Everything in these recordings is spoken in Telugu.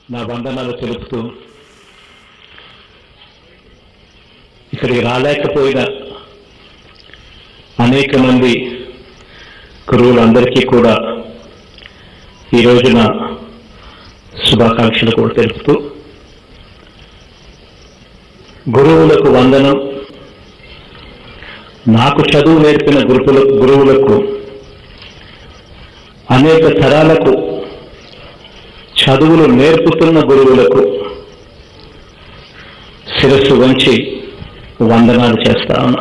నా వందనాలు తెలుపుతూ ఇక్కడికి రాలేకపోయిన అనేక మంది గురువులందరికీ కూడా ఈ రోజున శుభాకాంక్షలు కూడా తెలుపుతూ గురువులకు వందనం నాకు చదువు నేర్పిన గురువుల గురువులకు అనేక తరాలకు చదువులు నేర్పుతున్న గురువులకు శిరస్సు వంచి వందనాలు చేస్తా ఉన్నా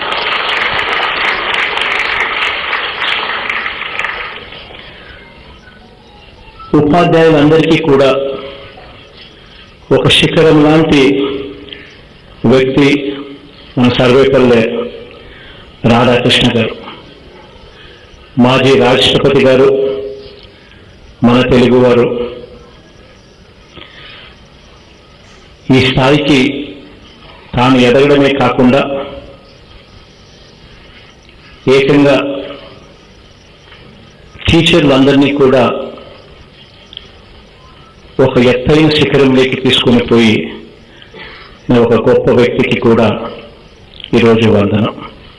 ఉపాధ్యాయులందరికీ కూడా ఒక శిఖరం లాంటి వ్యక్తి మన సర్వేపల్లె రాధాకృష్ణ గారు మాజీ రాష్ట్రపతి గారు మన తెలుగువారు ఈ స్థాయికి తాను ఎదగడమే కాకుండా ఏకంగా టీచర్లందరినీ కూడా ఒక ఎత్తైన శిఖరంలోకి తీసుకుని పోయి ఒక గొప్ప వ్యక్తికి కూడా ఈరోజు వందనం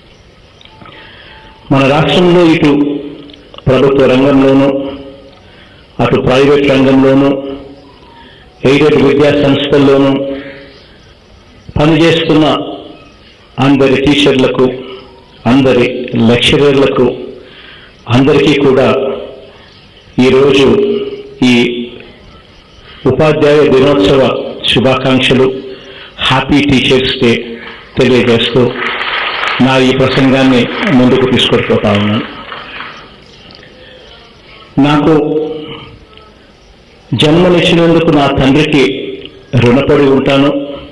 మన రాష్ట్రంలో ఇటు ప్రభుత్వ రంగంలోనూ అటు ప్రైవేట్ రంగంలోనూ ఎయిడెడ్ విద్యా సంస్థల్లోనూ పనిచేస్తున్న అందరి టీచర్లకు అందరి లెక్చరర్లకు అందరికీ కూడా ఈరోజు ఈ ఉపాధ్యాయ దినోత్సవ శుభాకాంక్షలు హ్యాపీ టీచర్స్ డే తెలియజేస్తూ నా ఈ ప్రసంగాన్ని ముందుకు తీసుకొనిపోతా ఉన్నాను నాకు జన్మనిచ్చినందుకు నా తండ్రికి రుణపడి ఉంటాను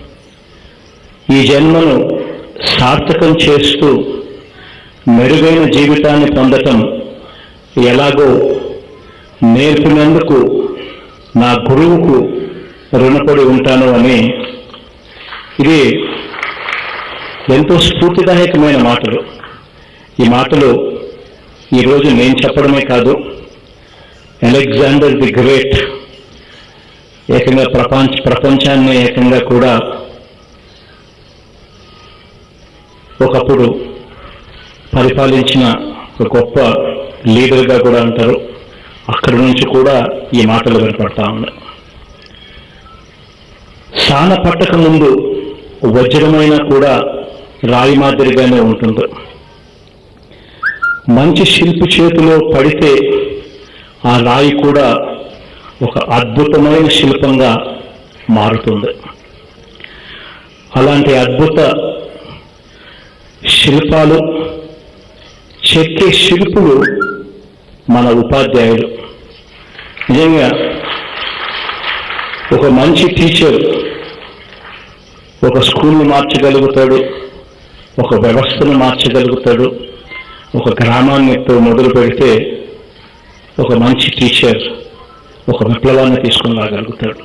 ఈ జన్మను సార్థకం చేస్తూ మెరుగైన జీవితాన్ని పొందటం ఎలాగో నేర్పినందుకు నా గురువుకు రుణపడి ఉంటాను అని ఇది ఎంతో స్ఫూర్తిదాయకమైన మాటలు ఈ మాటలు ఈరోజు నేను చెప్పడమే కాదు అలెగ్జాండర్ ది గ్రేట్ ఏకంగా ప్రపంచ ప్రపంచాన్ని ఏకంగా కూడా ఒకప్పుడు పరిపాలించిన ఒక గొప్ప లీడర్గా కూడా అంటారు అక్కడి నుంచి కూడా ఈ మాటలు వినపడతా ఉన్నాయి సాన పట్టక ముందు వజ్రమైన కూడా రాయి మాదిరిగానే ఉంటుంది మంచి శిల్పి చేతిలో పడితే ఆ రాయి కూడా ఒక అద్భుతమైన శిల్పంగా మారుతుంది అలాంటి అద్భుత శిల్పాలు చెక్కే శిల్పులు మన ఉపాధ్యాయులు నిజంగా ఒక మంచి టీచర్ ఒక స్కూల్ని మార్చగలుగుతాడు ఒక వ్యవస్థను మార్చగలుగుతాడు ఒక గ్రామాన్నితో మొదలు పెడితే ఒక మంచి టీచర్ ఒక విప్లవాన్ని తీసుకుని రాగలుగుతాడు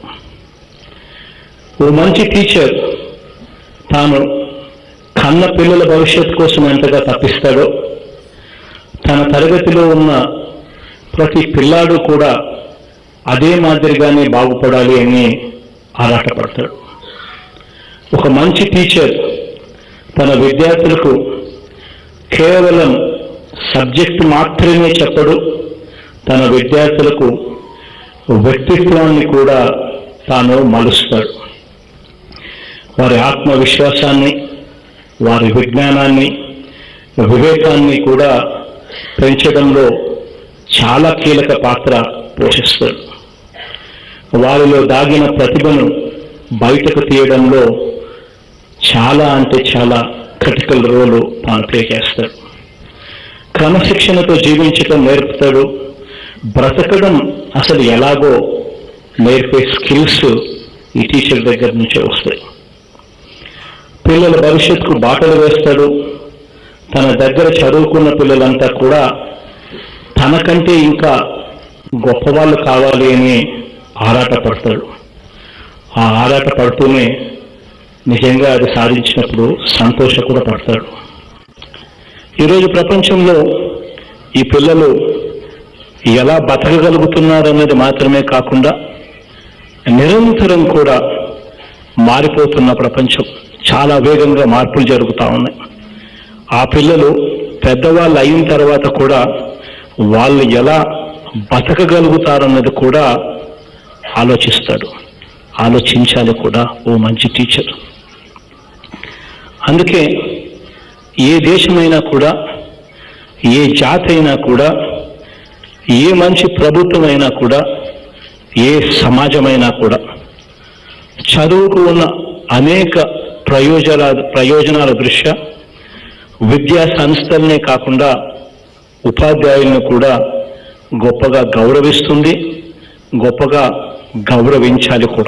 ఓ మంచి టీచర్ తాను కన్న పిల్లల భవిష్యత్ కోసం ఎంతగా తప్పిస్తాడో తన తరగతిలో ఉన్న ప్రతి పిల్లాడు కూడా అదే మాదిరిగానే బాగుపడాలి అని ఆరాటపడతాడు ఒక మంచి టీచర్ తన విద్యార్థులకు కేవలం సబ్జెక్ట్ మాత్రమే చెప్పడు తన విద్యార్థులకు వ్యక్తిత్వాన్ని కూడా తాను మలుస్తాడు వారి ఆత్మవిశ్వాసాన్ని వారి విజ్ఞానాన్ని వివేకాన్ని కూడా పెంచడంలో చాలా కీలక పాత్ర పోషిస్తాడు వారిలో దాగిన ప్రతిభను బయటకు తీయడంలో చాలా అంటే చాలా క్రిటికల్ రోలు తాను ప్లే చేస్తాడు క్రమశిక్షణతో జీవించడం నేర్పుతాడు బ్రతకడం అసలు ఎలాగో నేర్పే స్కిల్స్ ఈ టీచర్ దగ్గర నుంచే వస్తాయి పిల్లల భవిష్యత్తుకు బాటలు వేస్తాడు తన దగ్గర చదువుకున్న పిల్లలంతా కూడా తనకంటే ఇంకా గొప్పవాళ్ళు కావాలి అని ఆరాటపడతాడు ఆ ఆరాట పడుతూనే నిజంగా అది సాధించినప్పుడు సంతోష కూడా పడతాడు ఈరోజు ప్రపంచంలో ఈ పిల్లలు ఎలా బతకగలుగుతున్నారు అనేది మాత్రమే కాకుండా నిరంతరం కూడా మారిపోతున్న ప్రపంచం చాలా వేగంగా మార్పులు జరుగుతూ ఉన్నాయి ఆ పిల్లలు పెద్దవాళ్ళు అయిన తర్వాత కూడా వాళ్ళు ఎలా బతకగలుగుతారన్నది కూడా ఆలోచిస్తాడు ఆలోచించాలి కూడా ఓ మంచి టీచర్ అందుకే ఏ దేశమైనా కూడా ఏ జాతి అయినా కూడా ఏ మంచి ప్రభుత్వం అయినా కూడా ఏ సమాజమైనా కూడా చదువుకు ఉన్న అనేక ప్రయోజనాల ప్రయోజనాల దృష్ట్యా విద్యా సంస్థలనే కాకుండా ఉపాధ్యాయులను కూడా గొప్పగా గౌరవిస్తుంది గొప్పగా గౌరవించాలి కూడా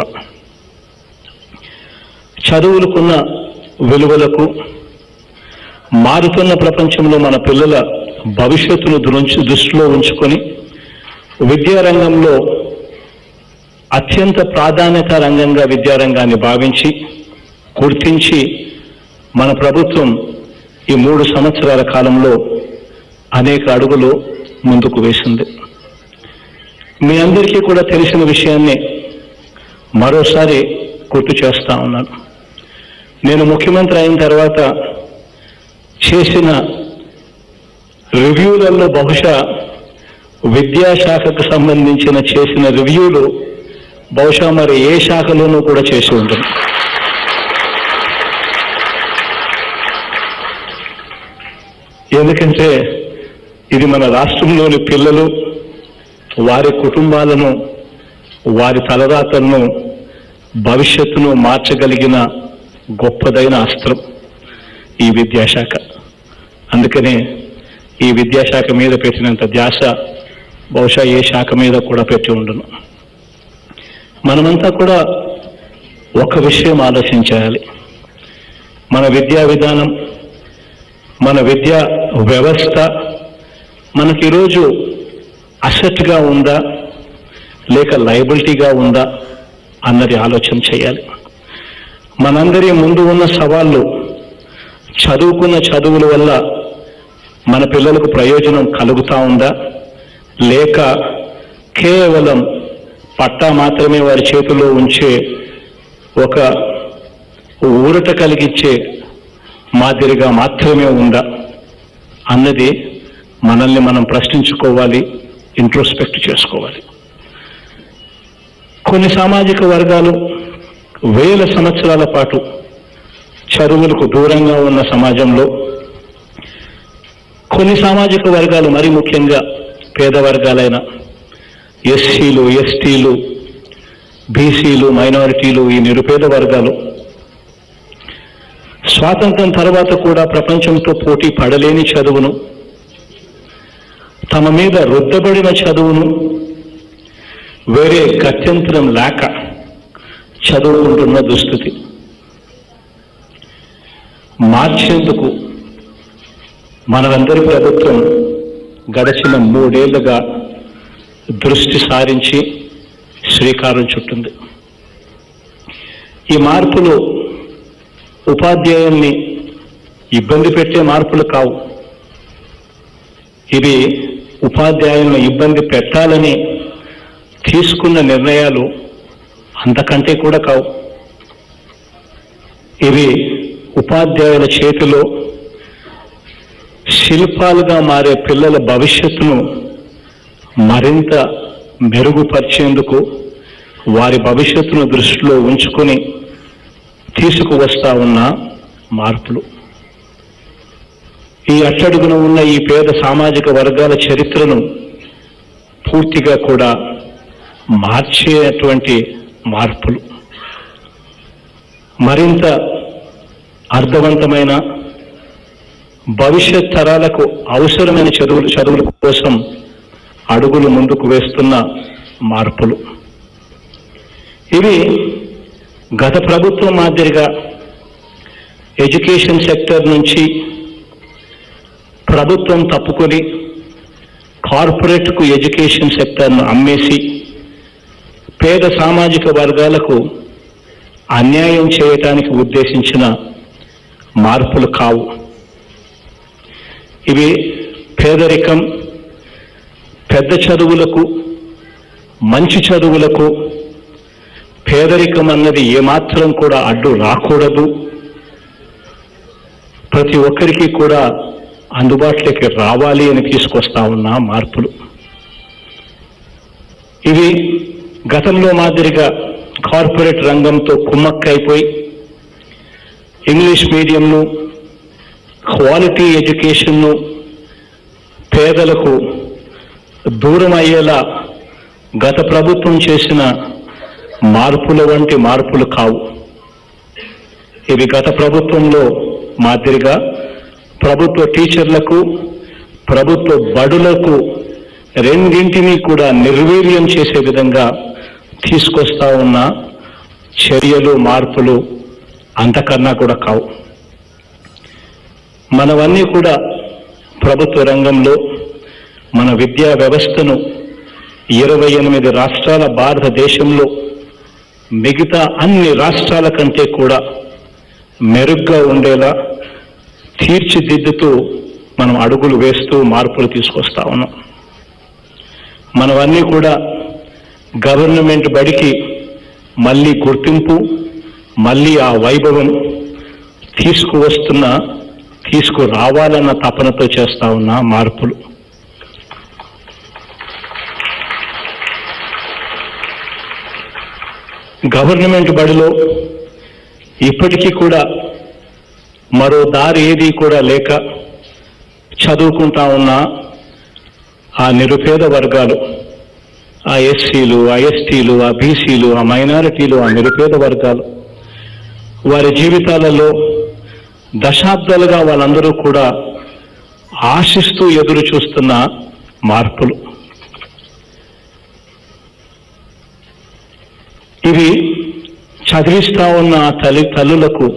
చదువులకున్న విలువలకు మారుతున్న ప్రపంచంలో మన పిల్లల భవిష్యత్తును దృంచి దృష్టిలో ఉంచుకొని విద్యారంగంలో అత్యంత ప్రాధాన్యత రంగంగా విద్యారంగాన్ని భావించి గుర్తించి మన ప్రభుత్వం ఈ మూడు సంవత్సరాల కాలంలో అనేక అడుగులు ముందుకు వేసింది మీ అందరికీ కూడా తెలిసిన విషయాన్ని మరోసారి గుర్తు చేస్తా ఉన్నాను నేను ముఖ్యమంత్రి అయిన తర్వాత చేసిన రివ్యూలలో బహుశా విద్యాశాఖకు సంబంధించిన చేసిన రివ్యూలు బహుశా మరి ఏ శాఖలోనూ కూడా చేసి ఉంటుంది ఎందుకంటే ఇది మన రాష్ట్రంలోని పిల్లలు వారి కుటుంబాలను వారి తలరాతలను భవిష్యత్తును మార్చగలిగిన గొప్పదైన అస్త్రం ఈ విద్యాశాఖ అందుకనే ఈ విద్యాశాఖ మీద పెట్టినంత ధ్యాస బహుశా ఏ శాఖ మీద కూడా పెట్టి ఉండను మనమంతా కూడా ఒక విషయం ఆలోచించాలి మన విద్యా విధానం మన విద్యా వ్యవస్థ మనకి ఈరోజు అసెట్గా ఉందా లేక లయబిలిటీగా ఉందా అన్నది ఆలోచన చేయాలి మనందరి ముందు ఉన్న సవాళ్ళు చదువుకున్న చదువుల వల్ల మన పిల్లలకు ప్రయోజనం కలుగుతా ఉందా లేక కేవలం పట్టా మాత్రమే వారి చేతిలో ఉంచే ఒక ఊరట కలిగించే మాదిరిగా మాత్రమే ఉందా అన్నది మనల్ని మనం ప్రశ్నించుకోవాలి ఇంట్రోస్పెక్ట్ చేసుకోవాలి కొన్ని సామాజిక వర్గాలు వేల సంవత్సరాల పాటు చదువులకు దూరంగా ఉన్న సమాజంలో కొన్ని సామాజిక వర్గాలు మరి ముఖ్యంగా పేద వర్గాలైన ఎస్సీలు ఎస్టీలు బీసీలు మైనారిటీలు ఈ నిరుపేద వర్గాలు స్వాతంత్రం తర్వాత కూడా ప్రపంచంతో పోటీ పడలేని చదువును తమ మీద రుద్దబడిన చదువును వేరే గత్యంతరం లేక చదువుకుంటున్న దుస్థితి మార్చేందుకు మనందరి ప్రభుత్వం గడచిన మూడేళ్లుగా దృష్టి సారించి శ్రీకారం చుట్టింది ఈ మార్పులు ఉపాధ్యాయుల్ని ఇబ్బంది పెట్టే మార్పులు కావు ఇవి ఉపాధ్యాయులను ఇబ్బంది పెట్టాలని తీసుకున్న నిర్ణయాలు అంతకంటే కూడా కావు ఇవి ఉపాధ్యాయుల చేతిలో శిల్పాలుగా మారే పిల్లల భవిష్యత్తును మరింత మెరుగుపరిచేందుకు వారి భవిష్యత్తును దృష్టిలో ఉంచుకొని తీసుకువస్తా ఉన్న మార్పులు ఈ అట్టడుగున ఉన్న ఈ పేద సామాజిక వర్గాల చరిత్రను పూర్తిగా కూడా మార్చేటువంటి మార్పులు మరింత అర్థవంతమైన భవిష్యత్ తరాలకు అవసరమైన చదువులు చదువుల కోసం అడుగులు ముందుకు వేస్తున్న మార్పులు ఇవి గత ప్రభుత్వం మాదిరిగా ఎడ్యుకేషన్ సెక్టర్ నుంచి ప్రభుత్వం తప్పుకొని కార్పొరేట్కు ఎడ్యుకేషన్ సెక్టర్ను అమ్మేసి పేద సామాజిక వర్గాలకు అన్యాయం చేయటానికి ఉద్దేశించిన మార్పులు కావు ఇవి పేదరికం పెద్ద చదువులకు మంచి చదువులకు పేదరికం అన్నది ఏమాత్రం కూడా అడ్డు రాకూడదు ప్రతి ఒక్కరికి కూడా అందుబాటులోకి రావాలి అని తీసుకొస్తా ఉన్న మార్పులు ఇవి గతంలో మాదిరిగా కార్పొరేట్ రంగంతో కుమ్మక్కైపోయి ఇంగ్లీష్ మీడియంను క్వాలిటీ ఎడ్యుకేషన్ను పేదలకు దూరం అయ్యేలా గత ప్రభుత్వం చేసిన మార్పుల వంటి మార్పులు కావు ఇవి గత ప్రభుత్వంలో మాదిరిగా ప్రభుత్వ టీచర్లకు ప్రభుత్వ బడులకు రెండింటినీ కూడా నిర్వీర్యం చేసే విధంగా తీసుకొస్తా ఉన్న చర్యలు మార్పులు అంతకన్నా కూడా కావు మనవన్నీ కూడా ప్రభుత్వ రంగంలో మన విద్యా వ్యవస్థను ఇరవై ఎనిమిది రాష్ట్రాల భారతదేశంలో మిగతా అన్ని రాష్ట్రాల కంటే కూడా మెరుగ్గా ఉండేలా తీర్చిదిద్దుతూ మనం అడుగులు వేస్తూ మార్పులు తీసుకొస్తా ఉన్నాం మనవన్నీ కూడా గవర్నమెంట్ బడికి మళ్ళీ గుర్తింపు మళ్ళీ ఆ వైభవం తీసుకువస్తున్న తీసుకురావాలన్న తపనతో చేస్తా ఉన్న మార్పులు గవర్నమెంట్ బడిలో ఇప్పటికీ కూడా మరో దారి ఏది కూడా లేక చదువుకుంటా ఉన్న ఆ నిరుపేద వర్గాలు ఆ ఎస్సీలు ఆ ఎస్టీలు ఆ బీసీలు ఆ మైనారిటీలు ఆ నిరుపేద వర్గాలు వారి జీవితాలలో దశాబ్దాలుగా వాళ్ళందరూ కూడా ఆశిస్తూ ఎదురు చూస్తున్న మార్పులు ఇవి చదివిస్తా ఉన్న ఆ తల్లి తల్లులకు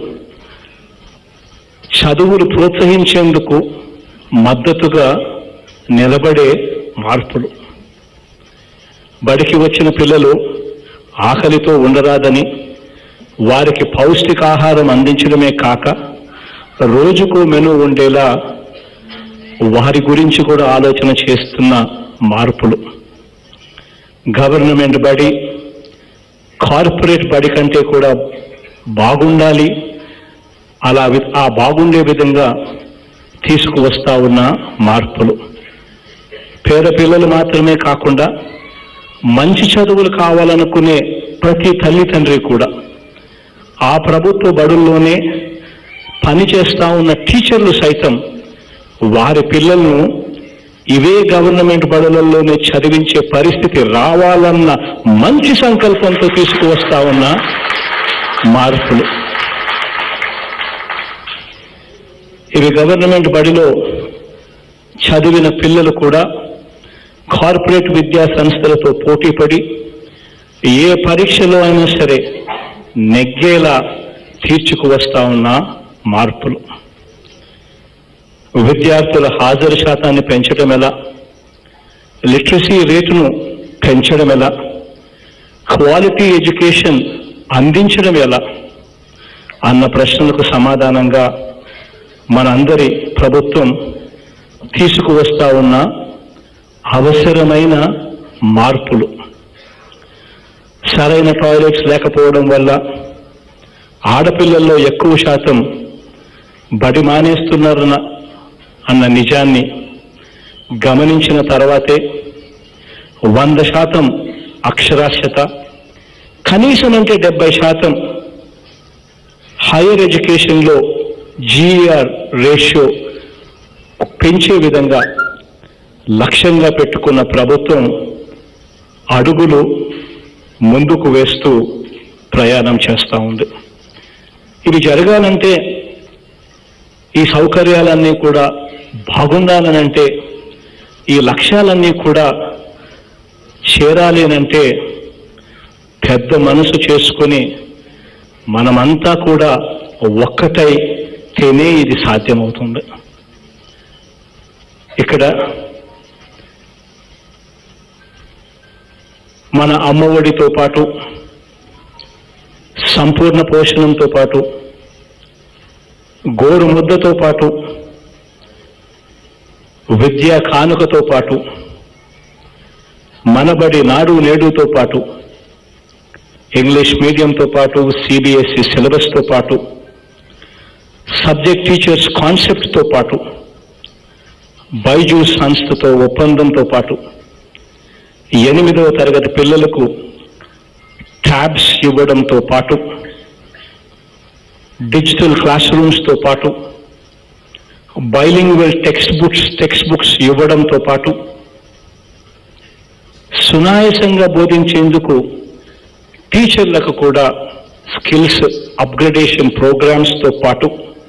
చదువులు ప్రోత్సహించేందుకు మద్దతుగా నిలబడే మార్పులు బడికి వచ్చిన పిల్లలు ఆకలితో ఉండరాదని వారికి పౌష్టికాహారం అందించడమే కాక రోజుకు మెను ఉండేలా వారి గురించి కూడా ఆలోచన చేస్తున్న మార్పులు గవర్నమెంట్ బడి కార్పొరేట్ బడి కంటే కూడా బాగుండాలి అలా వి- ఆ బాగుండే విధంగా తీసుకువస్తా ఉన్న మార్పులు పేద పిల్లలు మాత్రమే కాకుండా మంచి చదువులు కావాలనుకునే ప్రతి తల్లి తండ్రి కూడా ఆ ప్రభుత్వ బడుల్లోనే పనిచేస్తా ఉన్న టీచర్లు సైతం వారి పిల్లలను ఇవే గవర్నమెంట్ బడులలోనే చదివించే పరిస్థితి రావాలన్న మంచి సంకల్పంతో తీసుకువస్తా ఉన్న మార్పులు ఇవి గవర్నమెంట్ బడిలో చదివిన పిల్లలు కూడా కార్పొరేట్ విద్యా సంస్థలతో పోటీపడి ఏ పరీక్షలో అయినా సరే నెగ్గేలా తీర్చుకువస్తా ఉన్న మార్పులు విద్యార్థుల హాజరు శాతాన్ని పెంచడం ఎలా లిటరసీ రేటును పెంచడం ఎలా క్వాలిటీ ఎడ్యుకేషన్ అందించడం ఎలా అన్న ప్రశ్నలకు సమాధానంగా మనందరి ప్రభుత్వం తీసుకువస్తా ఉన్న అవసరమైన మార్పులు సరైన టాయిలెట్స్ లేకపోవడం వల్ల ఆడపిల్లల్లో ఎక్కువ శాతం బడి మానేస్తున్నారన్న అన్న నిజాన్ని గమనించిన తర్వాతే వంద శాతం అక్షరాస్యత కనీసం అంటే డెబ్బై శాతం హైయర్ ఎడ్యుకేషన్లో జీఆర్ రేషియో పెంచే విధంగా లక్ష్యంగా పెట్టుకున్న ప్రభుత్వం అడుగులు ముందుకు వేస్తూ ప్రయాణం చేస్తూ ఉంది ఇది జరగాలంటే ఈ సౌకర్యాలన్నీ కూడా బాగుండాలనంటే ఈ లక్ష్యాలన్నీ కూడా చేరాలి అనంటే పెద్ద మనసు చేసుకొని మనమంతా కూడా ఒక్కటై తేనే ఇది సాధ్యమవుతుంది ఇక్కడ మన అమ్మఒడితో పాటు సంపూర్ణ పోషణంతో పాటు గోరు ముద్దతో పాటు విద్యా కానుకతో పాటు మనబడి నాడు నేడుతో పాటు ఇంగ్లీష్ మీడియంతో పాటు సిబిఎస్ఈ సిలబస్తో పాటు సబ్జెక్ట్ టీచర్స్ కాన్సెప్ట్తో పాటు బైజూస్ సంస్థతో ఒప్పందంతో పాటు ఎనిమిదవ తరగతి పిల్లలకు ట్యాబ్స్ ఇవ్వడంతో పాటు డిజిటల్ క్లాస్ రూమ్స్తో పాటు bilingual text books text books ఇవ్వడంతో పాటు సునాయాసంగా బోధించేందుకు టీచర్లకు కూడా స్కిల్స్ అప్గ్రేడేషన్ ప్రోగ్రామ్స్తో పాటు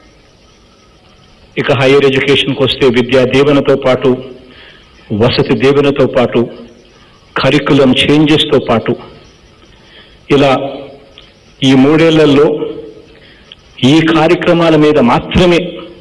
ఇక హైయర్ ఎడ్యుకేషన్కి వస్తే విద్యా దీవెనతో పాటు వసతి దీవెనతో పాటు కరికులం చేంజెస్తో పాటు ఇలా ఈ మూడేళ్లలో ఈ కార్యక్రమాల మీద మాత్రమే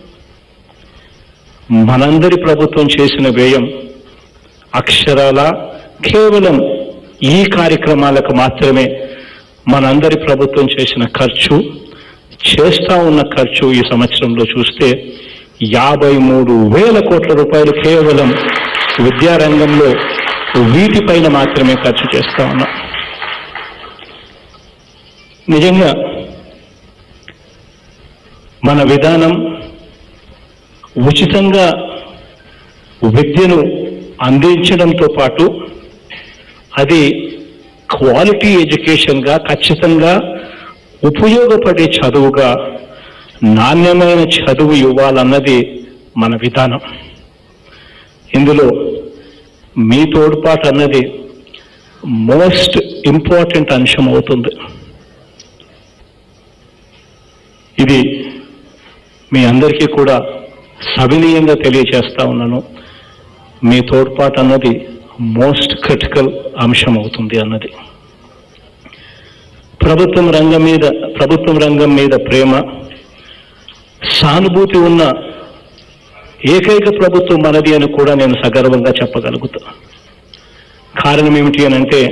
మనందరి ప్రభుత్వం చేసిన వ్యయం అక్షరాల కేవలం ఈ కార్యక్రమాలకు మాత్రమే మనందరి ప్రభుత్వం చేసిన ఖర్చు చేస్తా ఉన్న ఖర్చు ఈ సంవత్సరంలో చూస్తే యాభై మూడు వేల కోట్ల రూపాయలు కేవలం విద్యారంగంలో వీటిపైన మాత్రమే ఖర్చు చేస్తా ఉన్నాం నిజంగా మన విధానం ఉచితంగా విద్యను అందించడంతో పాటు అది క్వాలిటీ ఎడ్యుకేషన్గా ఖచ్చితంగా ఉపయోగపడే చదువుగా నాణ్యమైన చదువు ఇవ్వాలన్నది మన విధానం ఇందులో మీ తోడ్పాటు అన్నది మోస్ట్ ఇంపార్టెంట్ అంశం అవుతుంది ఇది మీ అందరికీ కూడా సవినీయంగా తెలియజేస్తా ఉన్నాను మీ తోడ్పాటు అన్నది మోస్ట్ క్రిటికల్ అంశం అవుతుంది అన్నది ప్రభుత్వం రంగం మీద ప్రభుత్వం రంగం మీద ప్రేమ సానుభూతి ఉన్న ఏకైక ప్రభుత్వం మనది అని కూడా నేను సగర్వంగా చెప్పగలుగుతా కారణం ఏమిటి అని అంటే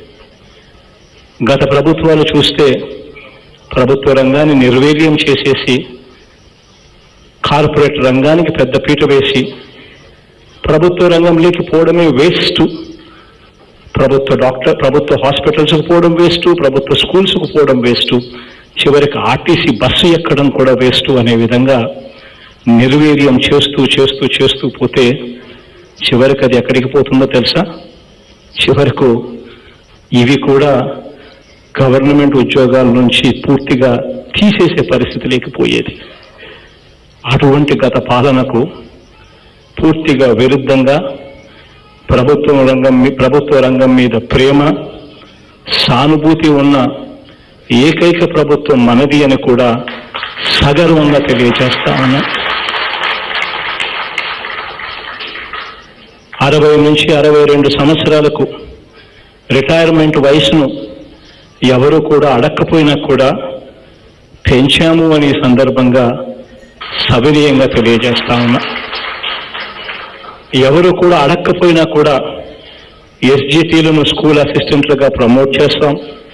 గత ప్రభుత్వాలు చూస్తే ప్రభుత్వ రంగాన్ని నిర్వీర్యం చేసేసి కార్పొరేట్ రంగానికి పెద్ద పీట వేసి ప్రభుత్వ రంగంలోకి పోవడమే వేస్ట్ ప్రభుత్వ డాక్టర్ ప్రభుత్వ హాస్పిటల్స్కి పోవడం వేస్ట్ ప్రభుత్వ స్కూల్స్కి పోవడం వేస్ట్ చివరికి ఆర్టీసీ బస్సు ఎక్కడం కూడా వేస్ట్ అనే విధంగా నిర్వీర్యం చేస్తూ చేస్తూ చేస్తూ పోతే చివరికి అది ఎక్కడికి పోతుందో తెలుసా చివరకు ఇవి కూడా గవర్నమెంట్ ఉద్యోగాల నుంచి పూర్తిగా తీసేసే పరిస్థితి లేకపోయేది అటువంటి గత పాలనకు పూర్తిగా విరుద్ధంగా ప్రభుత్వం రంగం మీ- ప్రభుత్వ రంగం మీద ప్రేమ సానుభూతి ఉన్న ఏకైక ప్రభుత్వం మనది అని కూడా సగర్వంగా తెలియజేస్తా ఉన్నా అరవై నుంచి అరవై రెండు సంవత్సరాలకు రిటైర్మెంట్ వయసును ఎవరు కూడా అడక్కపోయినా కూడా పెంచాము అనే సందర్భంగా సవినీయంగా తెలియజేస్తా ఉన్నా ఎవరు కూడా అడక్కపోయినా కూడా ఎస్జిటీలను స్కూల్ అసిస్టెంట్లుగా ప్రమోట్ చేస్తాం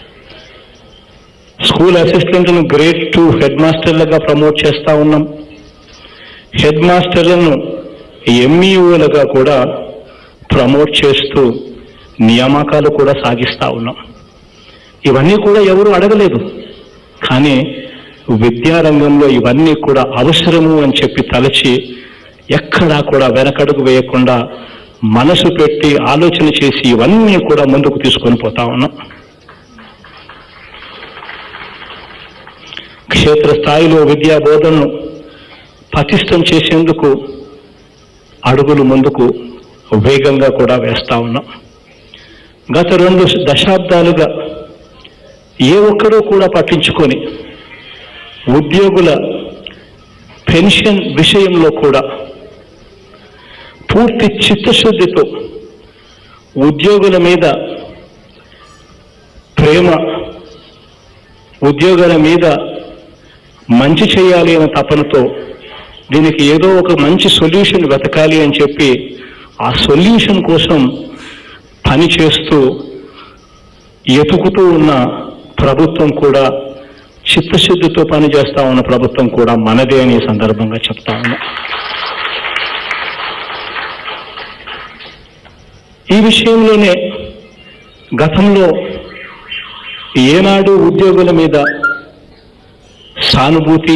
స్కూల్ అసిస్టెంట్లను గ్రేడ్ టూ హెడ్ మాస్టర్లుగా ప్రమోట్ చేస్తా ఉన్నాం హెడ్ మాస్టర్లను ఎంఈఓలుగా కూడా ప్రమోట్ చేస్తూ నియామకాలు కూడా సాగిస్తా ఉన్నాం ఇవన్నీ కూడా ఎవరు అడగలేదు కానీ విద్యారంగంలో ఇవన్నీ కూడా అవసరము అని చెప్పి తలచి ఎక్కడా కూడా వెనకడుగు వేయకుండా మనసు పెట్టి ఆలోచన చేసి ఇవన్నీ కూడా ముందుకు తీసుకొని పోతా ఉన్నాం క్షేత్రస్థాయిలో విద్యా బోధనను పటిష్టం చేసేందుకు అడుగులు ముందుకు వేగంగా కూడా వేస్తా ఉన్నాం గత రెండు దశాబ్దాలుగా ఏ ఒక్కరూ కూడా పట్టించుకొని ఉద్యోగుల పెన్షన్ విషయంలో కూడా పూర్తి చిత్తశుద్ధితో ఉద్యోగుల మీద ప్రేమ ఉద్యోగుల మీద మంచి చేయాలి అనే తపనతో దీనికి ఏదో ఒక మంచి సొల్యూషన్ వెతకాలి అని చెప్పి ఆ సొల్యూషన్ కోసం పని చేస్తూ ఎతుకుతూ ఉన్న ప్రభుత్వం కూడా చిత్తశుద్ధితో పనిచేస్తా ఉన్న ప్రభుత్వం కూడా మనదే అని ఈ సందర్భంగా చెప్తా ఉన్నా ఈ విషయంలోనే గతంలో ఏనాడు ఉద్యోగుల మీద సానుభూతి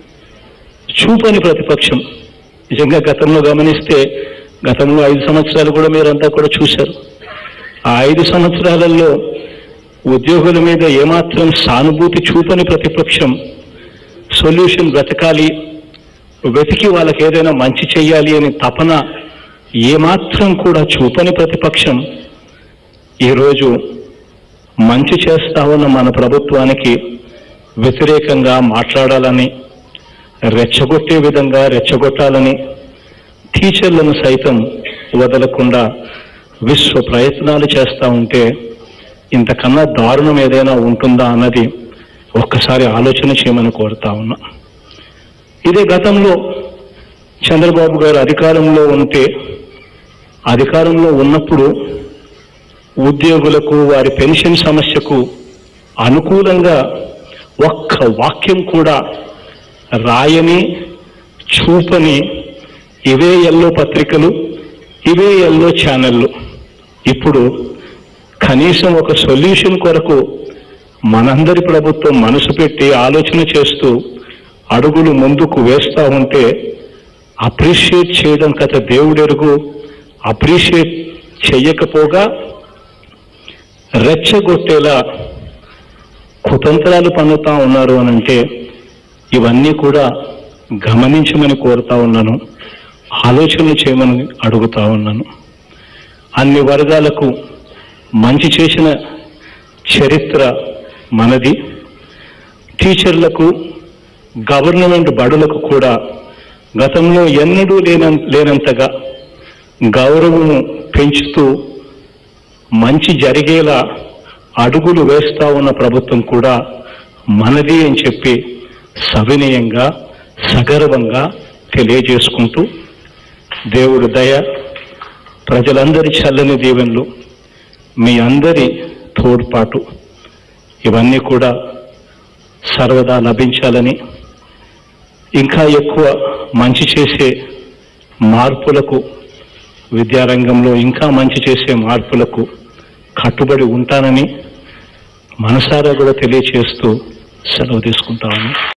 చూపని ప్రతిపక్షం నిజంగా గతంలో గమనిస్తే గతంలో ఐదు సంవత్సరాలు కూడా మీరంతా కూడా చూశారు ఆ ఐదు సంవత్సరాలలో ఉద్యోగుల మీద ఏమాత్రం సానుభూతి చూపని ప్రతిపక్షం సొల్యూషన్ వెతకాలి వెతికి వాళ్ళకి ఏదైనా మంచి చెయ్యాలి అని తపన ఏమాత్రం కూడా చూపని ప్రతిపక్షం ఈరోజు మంచి చేస్తా ఉన్న మన ప్రభుత్వానికి వ్యతిరేకంగా మాట్లాడాలని రెచ్చగొట్టే విధంగా రెచ్చగొట్టాలని టీచర్లను సైతం వదలకుండా విశ్వ ప్రయత్నాలు చేస్తూ ఉంటే ఇంతకన్నా దారుణం ఏదైనా ఉంటుందా అన్నది ఒక్కసారి ఆలోచన చేయమని కోరుతా ఉన్నా ఇదే గతంలో చంద్రబాబు గారు అధికారంలో ఉంటే అధికారంలో ఉన్నప్పుడు ఉద్యోగులకు వారి పెన్షన్ సమస్యకు అనుకూలంగా ఒక్క వాక్యం కూడా రాయని చూపని ఇవే ఎల్లో పత్రికలు ఇవే ఎల్లో ఛానళ్ళు ఇప్పుడు కనీసం ఒక సొల్యూషన్ కొరకు మనందరి ప్రభుత్వం మనసు పెట్టి ఆలోచన చేస్తూ అడుగులు ముందుకు వేస్తా ఉంటే అప్రిషియేట్ చేయడం కథ దేవుడెరుగు అప్రిషియేట్ చెయ్యకపోగా రెచ్చగొట్టేలా కుతంత్రాలు పన్నుతా ఉన్నారు అని అంటే ఇవన్నీ కూడా గమనించమని కోరుతా ఉన్నాను ఆలోచనలు చేయమని అడుగుతా ఉన్నాను అన్ని వర్గాలకు మంచి చేసిన చరిత్ర మనది టీచర్లకు గవర్నమెంట్ బడులకు కూడా గతంలో ఎన్నడూ లేన లేనంతగా గౌరవము పెంచుతూ మంచి జరిగేలా అడుగులు వేస్తా ఉన్న ప్రభుత్వం కూడా మనది అని చెప్పి సవినయంగా సగర్వంగా తెలియజేసుకుంటూ దేవుడు దయ ప్రజలందరి చల్లని దీవెనలు మీ అందరి తోడ్పాటు ఇవన్నీ కూడా సర్వదా లభించాలని ఇంకా ఎక్కువ మంచి చేసే మార్పులకు విద్యారంగంలో ఇంకా మంచి చేసే మార్పులకు కట్టుబడి ఉంటానని మనసారా కూడా తెలియచేస్తూ సెలవు తీసుకుంటాను